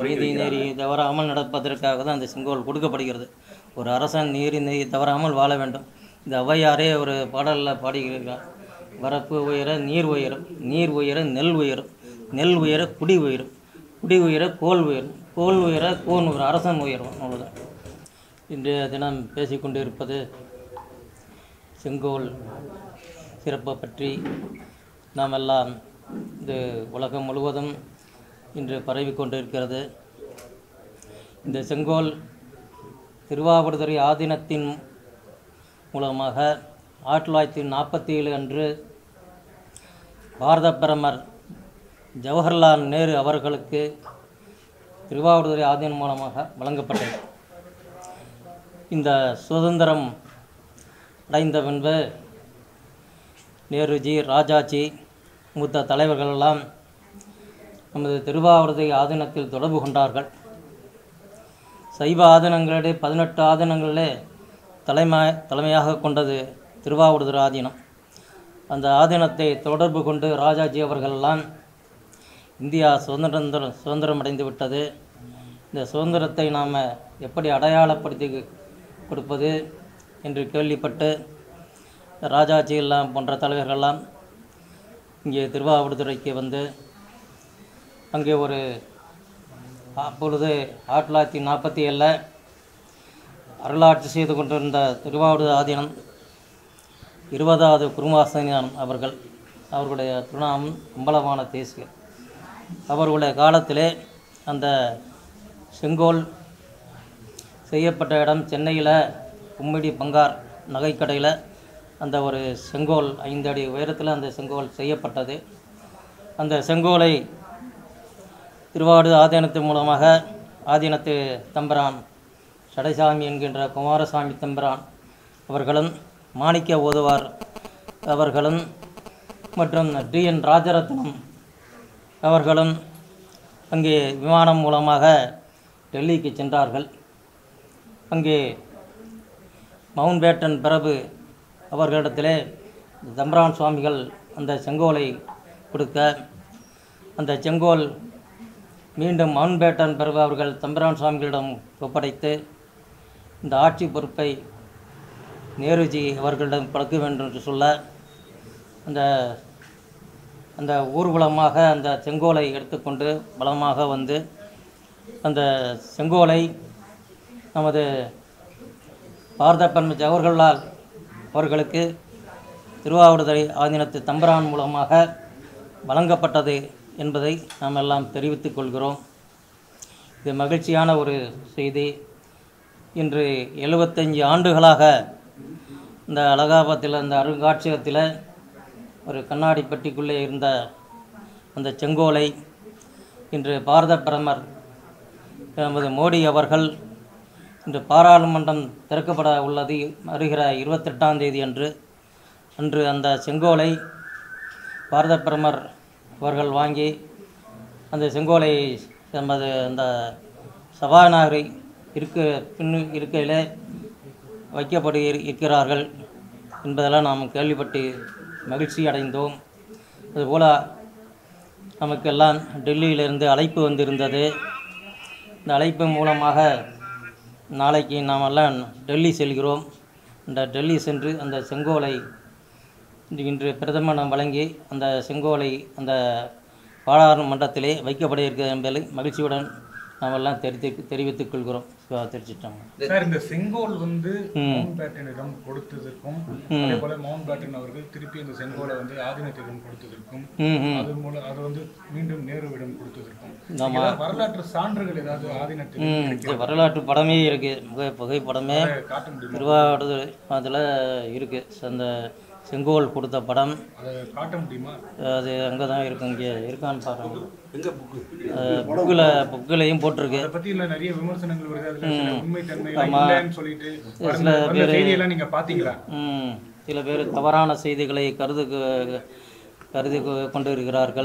நீதி நெறி தவறாமல் நடப்பதற்காக தான் அந்த செங்கோல் கொடுக்கப்படுகிறது ஒரு அரசன் நீதி நெறி தவறாமல் வாழ வேண்டும் இந்த ஔவையாரே ஒரு பாடலில் பாடுகிறார் வரப்பு உயர நீர் உயரும் நீர் உயர நெல் உயரும் நெல் உயர குடி உயரும் குடி உயர கோல் உயரும் கோல் உயர கோன் உயரும் அரசன் உயரும் அவ்வளோதான் இன்றைய தினம் பேசிக்கொண்டிருப்பது செங்கோல் சிறப்பை பற்றி நாம் எல்லாம் இது உலகம் முழுவதும் இன்று பரவி கொண்டிருக்கிறது இந்த செங்கோல் திருவாவடுதுறை ஆதீனத்தின் மூலமாக ஆயிரத்தி தொள்ளாயிரத்தி நாற்பத்தி ஏழு அன்று பாரத பிரதமர் ஜவஹர்லால் நேரு அவர்களுக்கு திருவாவடுதுறை ஆதீனம் மூலமாக வழங்கப்பட்டது இந்த சுதந்திரம் அடைந்த பின்பு நேருஜி ராஜாஜி மூத்த தலைவர்கள் எல்லாம் நமது திருவாவூர்தை ஆதீனத்தில் தொடர்பு கொண்டார்கள் சைவ ஆதீனங்களிடையே பதினெட்டு ஆதீனங்களிலே தலைமை தலைமையாக கொண்டது திருவாவூர்துறை ஆதீனம் அந்த ஆதீனத்தை தொடர்பு கொண்டு ராஜாஜி அவர்களெல்லாம் இந்தியா சுதந்திரம் சுதந்திரம் அடைந்து விட்டது இந்த சுதந்திரத்தை நாம் எப்படி அடையாளப்படுத்தி கொடுப்பது என்று கேள்விப்பட்டு ராஜாஜி எல்லாம் போன்ற தலைவர்கள்லாம் இங்கே திருவாவடுதுறைக்கு வந்து அங்கே ஒரு அப்பொழுது ஆயிரத்தி தொள்ளாயிரத்தி நாற்பத்தி ஏழில் அருளாட்சி செய்து கொண்டிருந்த திருவாவூர் ஆதீனம் இருபதாவது குருமாசனியான் அவர்கள் அவர்களுடைய திருநாமம் அம்பலமான தேசியர் அவர்களுடைய காலத்திலே அந்த செங்கோல் செய்யப்பட்ட இடம் சென்னையில் கும்மிடி பங்கார் நகைக்கடையில் அந்த ஒரு செங்கோல் ஐந்து அடி உயரத்தில் அந்த செங்கோல் செய்யப்பட்டது அந்த செங்கோலை திருவாரூர் ஆதீனத்தின் மூலமாக ஆதீனத்து தம்பிரான் சடைசாமி என்கின்ற குமாரசாமி தம்பிரான் அவர்களும் மாணிக்க ஓதுவார் அவர்களும் மற்றும் டி என் ராஜரத்னம் அவர்களும் அங்கே விமானம் மூலமாக டெல்லிக்கு சென்றார்கள் அங்கே மவுண்ட் பேட்டன் பிரபு அவர்களிடத்திலே தம்பரான் சுவாமிகள் அந்த செங்கோலை கொடுக்க அந்த செங்கோல் மீண்டும் மவுண்ட் பேட்டன் பிரபு அவர்கள் தம்பரான் சுவாமிகளிடம் ஒப்படைத்து இந்த ஆட்சி பொறுப்பை நேருஜி அவர்களிடம் கொடுக்க வேண்டும் என்று சொல்ல அந்த அந்த ஊர்வலமாக அந்த செங்கோலை எடுத்துக்கொண்டு பலமாக வந்து அந்த செங்கோலை நமது பாரத பிரதமர் ஜவஹர்லால் அவர்களுக்கு திருவாவடுதுறை ஆதீனத்து தம்பரான் மூலமாக வழங்கப்பட்டது என்பதை நாம் எல்லாம் தெரிவித்துக் கொள்கிறோம் இது மகிழ்ச்சியான ஒரு செய்தி இன்று எழுபத்தஞ்சு ஆண்டுகளாக இந்த அலகாபாத்தில் அந்த அருங்காட்சியகத்தில் ஒரு கண்ணாடி பெட்டிக்குள்ளே இருந்த அந்த செங்கோலை இன்று பாரத பிரதமர் நமது மோடி அவர்கள் இன்று பாராளுமன்றம் திறக்கப்பட உள்ளது வருகிற இருபத்தெட்டாம் தேதி அன்று அன்று அந்த செங்கோலை பாரத பிரதமர் அவர்கள் வாங்கி அந்த செங்கோலை நமது அந்த சபாநாயகரை இருக்க பின்னு இருக்கையிலே வைக்கப்பட்டு இரு- இருக்கிறார்கள் என்பதெல்லாம் நாம் கேள்விப்பட்டு மகிழ்ச்சி அடைந்தோம் அதுபோல் நமக்கெல்லாம் டெல்லியிலிருந்து அழைப்பு வந்திருந்தது இந்த அழைப்பு மூலமாக நாளைக்கு நாம் எல்லாம் டெல்லி செல்கிறோம் இந்த டெல்லி சென்று அந்த செங்கோலை இன்று- இன்று பிரதமரிடம் வழங்கி அந்த செங்கோலை அந்த பாராளுமன்றத்திலே வைக்கப்பட இருக்கிறது என்பதை மகிழ்ச்சியுடன் நாம் எல்லாம் தெரிவித்து தெரிவித்துக் கொள்கிறோம் சிவா தெரிவிச்சிட்டோம் சார் இந்த செங்கோல் வந்து ம். மவுண்ட் பேட்டனிடம் கொடுத்ததற்கும் அதே போல மவுண்ட் பேட்டன் அவர்கள் திருப்பி இந்த செங்கோலை வந்து ஆதினத்திடம் கொடுத்ததற்கும் ம் ம் அது மூலம் அது வந்து மீண்டும் நேருவிடம் கொடுத்ததற்கும் ஆமா. ஏதாவது வரலாற்று சான்றுகள் ஏதாவது ஆதீனத்தில் ம் இது வரலாற்று படமே இருக்குது புகை புகைப்படமே காட்ட முடியுமா திருவாவூர் அதில் இருக்குது அந்த செங்கோல் கொடுத்த படம் அதை காட்ட முடியுமா அது அங்கே தான் இருக்கு இங்கே இருக்கான்னு பாருங்க புக்கில் புக்கிலையும் போட்டிருக்கு அதை பத்தி இல்ல நிறைய விமர்சனங்கள் வருது அதுல சில உண்மை தன்மை ஆமா. இல்லைன்னு சொல்லிட்டு வந்த வந்த செய்தியெல்லாம் நீங்க பாத்தீங்களா ம், சில பேர் தவறான செய்திகளை கருது கருதி கொ- கொண்டு இருக்கிறார்கள்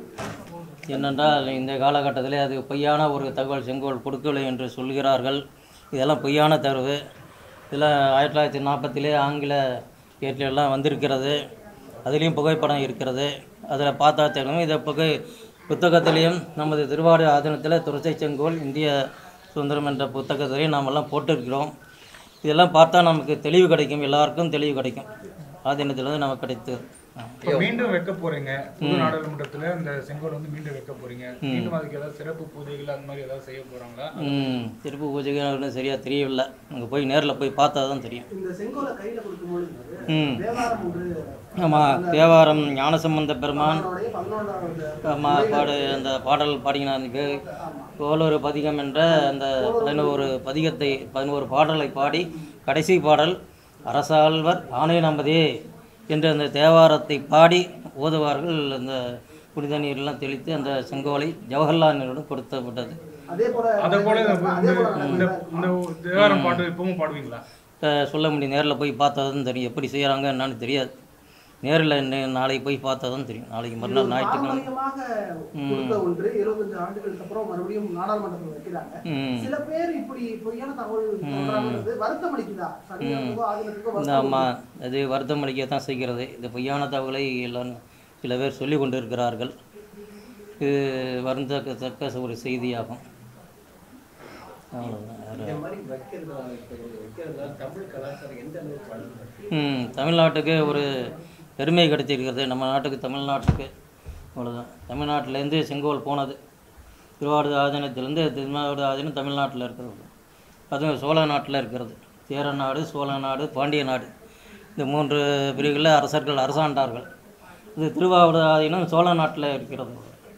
என்னென்றால் இந்த காலகட்டத்திலே அது பொய்யான ஒரு தகவல் செங்கோல் கொடுக்கவில்லை என்று சொல்கிறார்கள் இதெல்லாம் பொய்யான தகவல் இதில் ஆயிரத்தி தொள்ளாயிரத்தி நாற்பத்திலே ஆங்கில ஏட்டிலெல்லாம் வந்திருக்கிறது அதுலேயும் புகைப்படம் இருக்கிறது அதில் பார்த்தா தெரியும் இதை புகை புத்தகத்திலையும் நமது திருவாரூர் ஆதீனத்தில் துரசை செங்கோல் இந்திய சுதந்திரம் என்ற புத்தகத்திலையும் நாம் எல்லாம் போட்டிருக்கிறோம் இதெல்லாம் பார்த்தா நமக்கு தெளிவு கிடைக்கும் எல்லாருக்கும் தெளிவு கிடைக்கும் ஆதீனத்திலிருந்து நமக்கு கிடைத்தது இப்போ மீண்டும் வைக்க போறீங்க புது நாடாளுமன்றத்துல அந்த செங்கோல் வந்து மீண்டும் வைக்க போறீங்க மீண்டும் அதுக்கு ஏதாவது சிறப்பு பூஜைகள் அந்த மாதிரி ஏதாவது செய்ய போறாங்களா ம் திருப்பு பூஜைகள் ஒன்றும் சரியாக தெரியவில்லை அங்கே போய் நேரில் போய் பார்த்தா தான் தெரியும் இந்த செங்கோலை கையில கொடுக்கும்போது ம் தேவாரம் ஒன்று ஆமாம் தேவாரம் ஞானசம்பந்த பெருமான் அவருடைய பதினொன்றாவது ஆமா, பாடு அந்த பாடல் பாடினாங்க கோளொரு பதிகம் என்ற அந்த பதினோரு பதிகத்தை பதினோரு பாடலை பாடி கடைசி பாடல் அரசாழ்வர் ஆணை நம்பதே என்ற அந்த தேவாரத்தை பாடி ஓதுவார்கள் அந்த புனித நீரெல்லாம் தெளித்து அந்த செங்கோலை ஜவஹர்லால் நேருடன் கொடுத்தப்பட்டது அதே போல அதை போல இந்த- அதே போல இந்த இந்த தேவாரம் பாட்டு இப்பவும் பாடுவீங்களா அஹ் சொல்ல முடியும் நேரில் போய் பார்த்தா தான் தெரியும் எப்படி செய்கிறாங்க என்னன்னு தெரியாது நேரில் நாளைக்கு போய் பார்த்தா தான் தெரியும் நாளைக்கு மறுநாள் ஞாயிற்றுக்கிழமை பாரம்பரியமாக கொடுத்த ஒன்று எழுபத்தஞ்சு ஆண்டுகளுக்கு அப்புறம் மறுபடியும் நாடாளுமன்றத்தில் வைக்கிறாங்க ம் சில பேர் இப்படி பொய்யான தகவல் சொல்றாங்கிறது வருத்தம் அளிக்குதா சனியாருக்கோ ஆதினத்துக்கோ இந்த வருத்தம் ஆமாம் அது வருத்தம் அளிக்க தான் செய்கிறது இந்த பொய்யான தகவலை எல்லாரும் சில பேர் சொல்லி கொண்டு இருக்கிறார்கள் இது வருந்தத்தக்க ஒரு செய்தியாகும் அவ்வளவுதான் வேற- ம் தமிழ்நாட்டுக்கு ஒரு பெருமை கிடைத்திருக்கிறது நம்ம நாட்டுக்கு தமிழ்நாட்டுக்கு அவ்வளோதான் தமிழ்நாட்டிலேருந்து செங்கோல் போனது திருவாரூர் ஆதீனத்திலேருந்து திருவாரூர் ஆதீனம் தமிழ்நாட்டில் இருக்கிறது அதுவும் சோழ நாட்டில் இருக்கிறது சேர நாடு சோழ நாடு பாண்டிய நாடு இந்த மூன்று பிரிவுகளில் அரசர்கள் அரசாண்டார்கள் இது திருவாவூர் ஆதீனம் சோழ நாட்டில் இருக்கிறது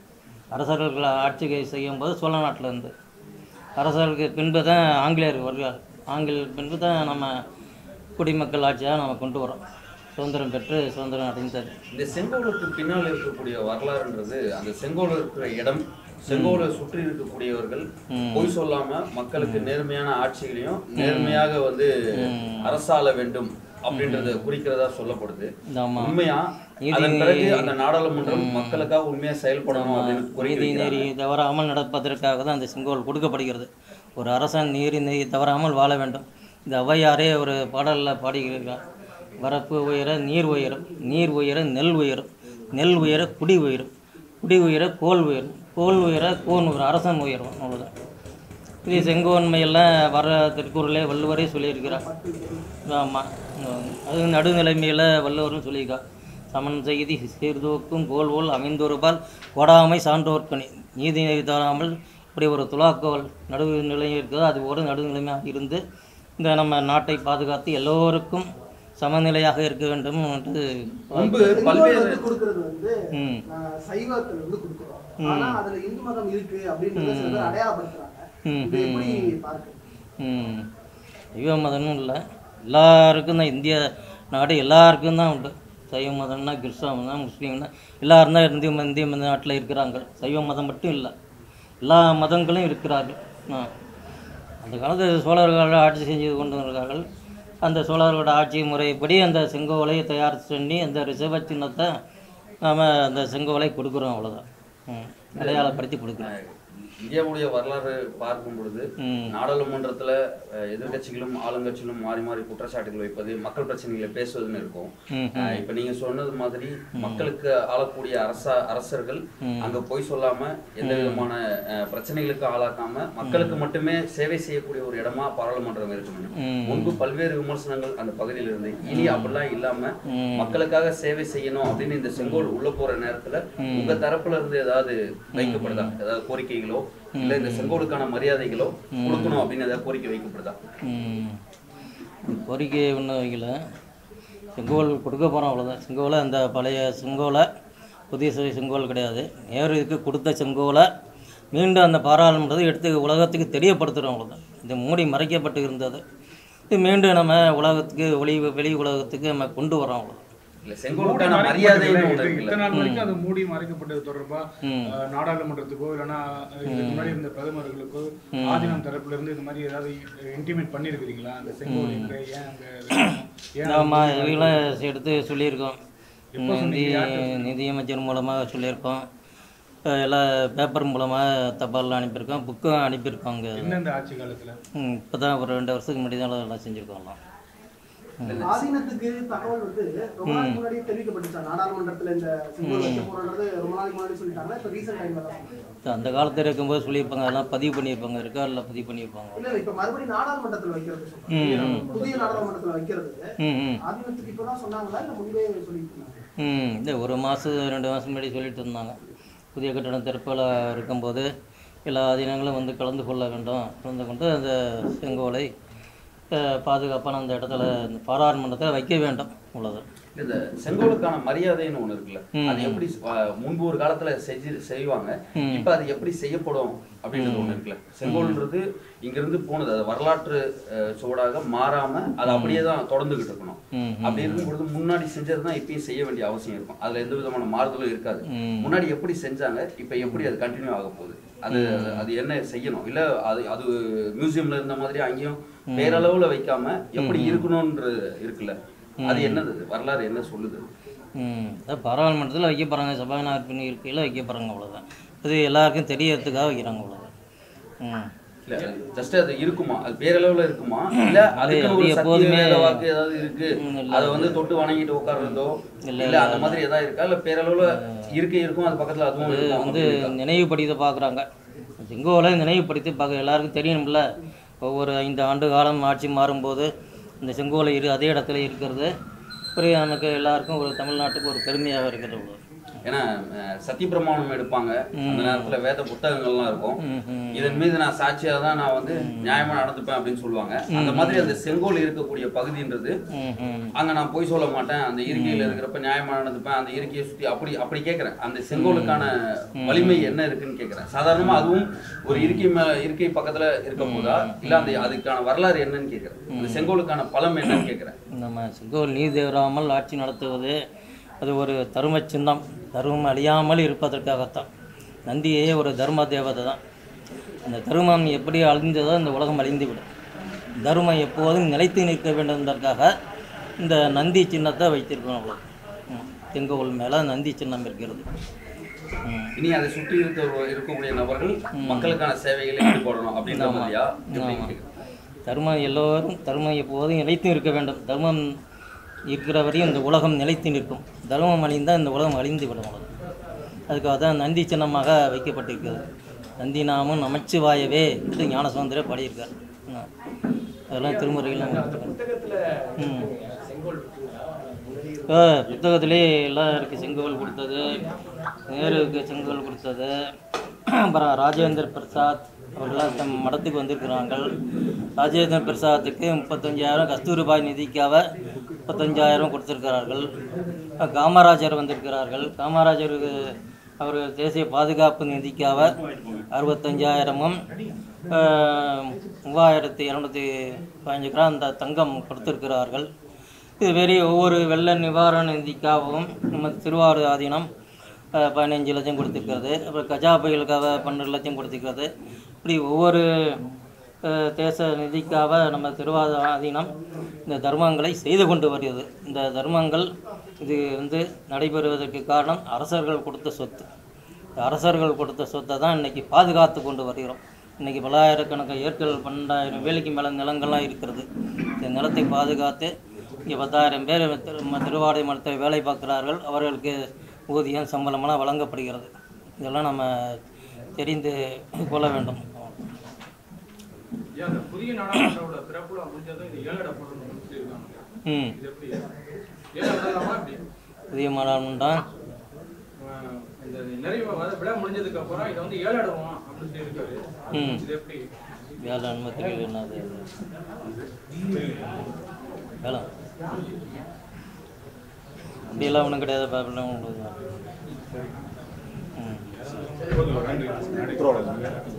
அரசர்கள் ஆட்சி செய்யும்போது சோழ நாட்டில் இருந்து அரசர்களுக்கு பின்பு தான் ஆங்கிலேயர் வருவார் ஆங்கிலேயர் பின்பு தான் நம்ம குடிமக்கள் ஆட்சியாக நம்ம கொண்டு வரோம் சுதந்திரம் பெற்று சுதந்திரம் அடைந்தது இந்த செங்கோலுக்கு பின்னால் இருக்கக்கூடிய வரலாறுன்றது அந்த செங்கோல் இருக்கிற இடம் செங்கோலை சுற்றி இருக்கக்கூடியவர்கள் பொய் சொல்லாம மக்களுக்கு நேர்மையான ஆட்சிகளையும் நேர்மையாக வந்து அரசாள வேண்டும் அப்படின்றத குறிக்கிறதா சொல்லப்படுது இந்த ஆமாம் உண்மையா அதன் பிறகு அந்த நாடாளுமன்றம் மக்களுக்காக உண்மையா செயல்படணும் அப்படின்னு கோரிக்கை நீதி வைக்கிறாங்க. நெறி தவறாமல் நடப்பதற்காக தான் அந்த செங்கோல் கொடுக்கப்படுகிறது ஒரு அரசன் நீதி நெறி தவறாமல் வாழ வேண்டும் இந்த ஔவையாரே ஒரு பாடலில் பாடுகிறார் வரப்பு உயர நீர் உயரும் நீர் உயர நெல் உயரும் நெல் உயர குடி உயரும் குடி உயர கோல் உயரும் கோல் உயர கோன் உயரும் அரசன் உயரும் அவ்வளோதான் இது செங்கோன்மையெல்லாம் வர திருக்குறளே வள்ளுவரே சொல்லியிருக்கிறார் ஆமாம் அது நடுநிலைமையில் வள்ளுவரும் சொல்லியிருக்கா சமன் செய்தி சீர்தூக்கும் கோல்வோல் அமைந்தொருபால் கொடாமை சான்றோர்க்கணி நீதி நெறி தவறாமல் இப்படி ஒரு துலாக்கோல் நடுநிலை இருக்குது அது ஒரு நடுநிலைமையாக இருந்து இந்த நம்ம நாட்டை பாதுகாத்து எல்லோருக்கும் சமநிலையாக இருக்க வேண்டும் என்று முன்பு செங்கோல் பல்வேறு வந்து கொடுக்கறது வந்து ம் ஆஹ், சைவத்துல இருந்து கொடுக்குறோம் ஆனா அதுல இந்து மதம் இருக்கு அப்படின்றத சில பேர் அடையாளப்படுத்துறாங்க ம், இது எப்படி பார்க்க ம் சைவ மதம்னு இல்லை எல்லாருக்கும் தான் இந்திய நாடு எல்லாருக்கும் தான் உண்டு சைவ மதம்னா கிறிஸ்தவம் தான் முஸ்லீம்னா எல்லாரும் தான் இந்திய ம- இந்திய மத நாட்டில் இருக்கிறாங்க சைவ மதம் மட்டும் இல்லை எல்லா மதங்களும் இருக்கிறார்கள் ஆ அந்த காலத்தில் சோழர்கள் ஆட்சி செஞ்சு கொண்டு வந்தார்கள் அந்த சோழர்களோட ஆட்சி முறைப்படி அந்த செங்கோலை தயார் பண்ணி அந்த ரிசர்வ சின்னத்தை நாம் அந்த செங்கோலை கொடுக்குறோம் அவ்வளோதான் ம் அடையாளப்படுத்தி கொடுக்குறோம் இந்தியாவுடைய வரலாறு பார்க்கும் பொழுது ம் நாடாளுமன்றத்துல அஹ், எதிர்க்கட்சிகளும் ஆளுங்கட்சிகளும் மாறி மாறி குற்றச்சாட்டுகள் வைப்பது மக்கள் பிரச்சனைகளை பேசுவதுன்னு இருக்கும் ம் அஹ், இப்ப நீங்க சொன்னது மாதிரி மக்களுக்கு ஆளக்கூடிய அரசா அரசர்கள் அங்க போய் சொல்லாம எந்த விதமான அஹ், பிரச்சனைகளுக்கு ஆளாக்காம மக்களுக்கு மட்டுமே சேவை செய்யக்கூடிய ஒரு இடமா பாராளுமன்றம் இருக்கணும் ம். முன்பு பல்வேறு விமர்சனங்கள் அந்த பகுதியில் இருந்து இனி அப்படிலாம் இல்லாம மக்களுக்காக சேவை செய்யணும் அப்படின்னு இந்த செங்கோல் உள்ள போற நேரத்துல உங்க தரப்புல இருந்து ஏதாவது வைக்கப்படுதா ஏதாவது கோரிக்கைகளோ இல்ல இந்த செங்கோலுக்கான மரியாதைகளோ கொடுக்கணும் அப்படின்னு ஏதாவது கோரிக்கை வைக்கப்படுதா ம். கோரிக்கை ஒன்றும் வைக்கல செங்கோல் கொடுக்க போகிறோம் அவ்வளோதான் செங்கோலை அந்த பழைய செங்கோலை புதிய செ- செங்கோல் கிடையாது நேருவுக்கு கொடுத்த செங்கோலை மீண்டும் அந்த பாராளுமன்றத்தை எடுத்து உலகத்துக்கு தெரியப்படுத்துகிறோம் அவ்வளோதான் இது மூடி மறைக்கப்பட்டு இருந்தது இது மீண்டும் நம்ம உலகத்துக்கு ஒளி வெளி உலகத்துக்கு நம்ம கொண்டு வரோம் அவ்வளோ இல்ல மூடி செங்கோலுக்கான மறைக்கப்பட்டதுல மரியாதைன்னு ஒண்ணு இது இருக்குல்ல இத்தனை நாள் வரைக்கும் அது மூடி மறைக்கப்பட்டது தொடர்பா ம். அஹ், நாடாளுமன்றத்துக்கோ இல்லைன்னா அஹ், இதுக்கு முன்னாடி இருந்த பிரதமர்களுக்கோ ஆதீனம் தரப்புல இருந்து இது மாதிரி ஏதாவது இன்டிமேட் பண்ணிருக்கிறீங்களா அந்த செங்கோல் எங்க ஏன் அங்க இருக்கணும்? ஏன் நம்ம இதெல்லாம் எடுத்து சொல்லியிருக்கோம் எப்போ நிதி சொன்னீங்க? யார்கிட்ட நிதியமைச்சர் மூலமாக சொல்லியிருக்கோம் இப்போ எல்லாம் பேப்பர் மூலமாக தபாலில் அனுப்பியிருக்கோம் புக்கும் அனுப்பியிருக்கோங்க எந்தெந்த ஆட்சி காலத்துல இப்போ தான் ஒரு ரெண்டு வருஷத்துக்கு முன்னாடி தான் எல்லாம் செஞ்சுருக்கோம்லாம் ஆதீனத்துக்கு தகவல் வந்து ரொம்ப நாளைக்கு முன்னாடியே தெரிவிக்கப்பட்டுச்சா நாடாளுமன்றத்துல இந்த சிம்பிள் வைக்க போறோன்றது ரொம்ப நாளைக்கு முன்னாடி சொல்லிட்டாங்க இப்ப ரீசெண்ட் டைம்ல தான் சொல்லிட்டாங்க. அந்த காலத்தில் இருக்கும்போது சொல்லியிருப்பாங்க அதெல்லாம் பதிவு பண்ணியிருப்பாங்க ரெக்கார்டில் பதிவு பண்ணியிருப்பாங்க இல்ல இல்ல இப்ப மறுபடியும் நாடாளுமன்றத்துல வைக்கிறது ம், சொல்றாங்க. புதிய நாடாளுமன்றத்துல வைக்கிறது ம் ம் ஆதீனத்துக்கு இப்பதான் சொன்னாங்களா இல்ல முன்பே சொல்லிட்டு இருந்தாங்க ம் இந்த ஒரு மாதம் ரெண்டு மாதம் முன்னாடி சொல்லிட்டு இருந்தாங்க புதிய கட்டடம் திறப்பில் இருக்கும்போது எல்லா ஆதீனங்களும் வந்து கலந்து கொள்ள வேண்டும் கலந்து கொண்டு அந்த செங்கோலை அஹ், பாதுகாப்பான அந்த இடத்துல இந்த பாராளுமன்றத்தில் வைக்க வேண்டும் உள்ளது இந்த செங்கோலுக்கான மரியாதைன்னு ஒண்ணு இருக்குல்ல ம். அது எப்படி அஹ், முன்பு ஒரு காலத்துல செஞ்சு செய்வாங்க ம். இப்ப அது எப்படி செய்யப்படும் அப்படின்றது ஒண்ணு இருக்குல்ல செங்கோல்ன்றது இங்க இருந்து போனது அது வரலாற்று அஹ், சுவடாக மாறாம அது அப்படியே தான் தொடர்ந்துகிட்டு இருக்கணும் ம் அப்படி இருக்கும் பொழுது முன்னாடி செஞ்சது தான் இப்பயும் செய்ய வேண்டிய அவசியம் இருக்கும் அதுல எந்த விதமான மாறுதலும் இருக்காது ம். முன்னாடி எப்படி செஞ்சாங்க இப்ப எப்படி அது கண்டினியூ ஆக போகுது அது அது என்ன செய்யணும் இல்ல அது அது மியூசியம்ல இருந்த மாதிரி அங்கேயும் பேரளவுல வைக்காம எப்படி இருக்கணும்ன்றது இருக்குல்ல அது என்னது வரலாறு என்ன சொல்லுது ம் அதான் பாராளுமன்றத்தில் வைக்க போகிறாங்க சபாநாயகர் இருக்கையில் வைக்க போகிறாங்க அவ்வளோதான் அது எல்லாருக்கும் தெரியறதுக்காக வைக்கிறாங்க அவ்வளோதான் ம் இல்ல ஜஸ்ட் அது இருக்குமா அது பேரளவுல இருக்குமா இல்ல அதுக்கு அது ஒரு சத்திய எப்போதுமே- வேத வாக்கு ஏதாவது இருக்கு ம், இல்ல. அதை வந்து தொட்டு வணங்கிட்டு உட்கார்றதோ இல்ல, இல்ல அந்த மாதிரி ஏதாவது இருக்கா இல்ல பேரளவுல இருக்கை இருக்கும் அது பக்கத்துல அதுவும் அது இருக்கும் வந்து அப்படி இருக்கா? நினைவுபடுத்தி பார்க்குறாங்க செங்கோலை நினைவுபடுத்தி பார்க்க எல்லாருக்கும் தெரியணும்ல ஒவ்வொரு ஐந்து ஆண்டு காலம் ஆட்சி மாறும்போது இந்த செங்கோலை இரு அதே இடத்துல இருக்கிறது ஒரு நமக்கு எல்லாருக்கும் ஒரு தமிழ்நாட்டுக்கு ஒரு பெருமையாக இருக்கிறது ஏன்னா அஹ், சத்தியப்பிரமாணம் எடுப்பாங்க அந்த நேரத்துல வேத புத்தகங்கள்லாம் இருக்கும் ம் ம் இதன் மீது நான் சாட்சியா தான் நான் வந்து நியாயமா நடந்துப்பேன் அப்படின்னு சொல்லுவாங்க அந்த மாதிரி அந்த செங்கோல் இருக்கக்கூடிய பகுதின்றது ம் ம் அங்க நான் போய் சொல்ல மாட்டேன் அந்த இருக்கையில இருக்கிறப்ப நியாயமா நடந்துப்பேன் அந்த இருக்கையை சுத்தி அப்படி அப்படி கேக்குறேன் அந்த செங்கோலுக்கான வலிமை என்ன இருக்குன்னு கேக்குறேன் சாதாரணமா அதுவும் ஒரு இருக்கை மே இருக்கை பக்கத்துல இருக்க போதா இல்ல அந்த அதுக்கான வரலாறு என்னன்னு கேக்குறேன் அந்த செங்கோலுக்கான பலம் என்னன்னு கேக்குறேன் நம்ம செங்கோல் நீதி தவறாமல் ஆட்சி நடத்துவது அது ஒரு தரும சின்னம் தர்மம் அழியாமல் இருப்பதற்காகத்தான் நந்தியே ஒரு தர்ம தேவதை தான் அந்த தர்மம் எப்படி அழிந்ததோ இந்த உலகம் அழிந்துவிடும் தர்மம் எப்போதும் நிலைத்து நிற்க வேண்டும் என்பதற்காக இந்த நந்தி சின்னத்தை வைத்திருக்கோம் அவ்வளோ ம். செங்கோல் மேலே நந்தி சின்னம் இருக்கிறது ம். இனி அதை சுற்றி இருக்க இருக்கக்கூடிய நபர்கள் மக்களுக்கான சேவைகளை ஈடுபடணும் அப்படின்ற மாதிரியா எப்படின்னு கேக்குறேன். தர்மம் எல்லோரும் தர்மம் எப்போதும் நிலைத்து இருக்க வேண்டும் தர்மம் இருக்கிற வரையும் இந்த உலகம் நிலைத்து நிற்கும் தர்மம் அழிந்தால் இந்த உலகம் அழிந்து விடும் அவ்வளவு. அதுக்காக தான் நந்தி சின்னமாக வைக்கப்பட்டிருக்கிறது நந்தி நாமும் நமச்சிவாயவே என்று ஞானசுந்தரர் பாடியிருக்கார் என்ன? அதெல்லாம் திருமுறைகள்லாம் ம் ஆ, புத்தகத்திலே எல்லாம் இருக்குது செங்கோல் கொடுத்தது நேருவுக்கு செங்கோல் கொடுத்தது அப்புறம் ராஜேந்திர பிரசாத் அவர்களாம் தம் மடத்துக்கு வந்திருக்கிறார்கள் ராஜேந்திர பிரசாத்துக்கு முப்பத்தஞ்சாயிரம் கஸ்தூரிபாய் நிதிக்காக முப்பத்தஞ்சாயிரம் கொடுத்திருக்கிறார்கள் அஹ் காமராஜர் வந்திருக்கிறார்கள் காமராஜருக்கு அவர் தேசிய பாதுகாப்பு நிதிக்காக அறுபத்தஞ்சாயிரமும் அஹ், மூவாயிரத்தி இரநூத்தி பதினஞ்சு கிராம் அந்த தங்கம் கொடுத்திருக்கிறார்கள் இது வெறி ஒவ்வொரு வெள்ள நிவாரண நிதிக்காகவும் நம்ம திருவாரூர் ஆதீனம் அஹ், பதினஞ்சு லட்சம் கொடுத்திருக்கிறது அப்புறம் கஜா புயலுக்காக பன்னெண்டு லட்சம் கொடுத்திருக்கிறது இப்படி ஒவ்வொரு அஹ், தேச நிதிக்காக நம்ம திருவாரூர் ஆதீனம் இந்த தர்மங்களை செய்து கொண்டு வருகிறது இந்த தர்மங்கள் இது வந்து நடைபெறுவதற்கு காரணம் அரசர்கள் கொடுத்த சொத்து இந்த அரசர்கள் கொடுத்த சொத்தை தான் இன்னைக்கு பாதுகாத்து கொண்டு வருகிறோம் இன்னைக்கு பல்லாயிரக்கணக்கான ஏக்கர் பன்னெண்டாயிரம் வேலைக்கு மேலே நிலங்கள்லாம் இருக்கிறது இந்த நிலத்தை பாதுகாத்து இங்கே பத்தாயிரம் பேர் திரு ம- திருவாடை மடத்தில் வேலை பார்க்கிறார்கள் அவர்களுக்கு ஊதியம் சம்பளமெல்லாம் வழங்கப்படுகிறது இதெல்லாம் நம்ம தெரிந்து கொள்ள வேண்டும் ஏன் அந்த புதிய நாடாளுமன்றோட பிறப்புல முடிஞ்சதும் இது ஏழடப்படணும்னு சொல்லியிருக்காங்க ம் இது எப்படி ஏழடலாமா எப்படி புதிய மாநாடுதான் அஹ் இந்த நிறைவு அதாவது விழா முடிஞ்சதுக்கு அப்புறம் இதை வந்து ஏழடுவோம் அப்படின்னு சொல்லியிருக்காரு ம் இது எப்படி வேலை அனுமதிகள் என்னது வேலை அப்படியெல்லாம் ஒன்றும் கிடையாது பாப்பெல்லாம் ஒன்றும் ம் நன்றி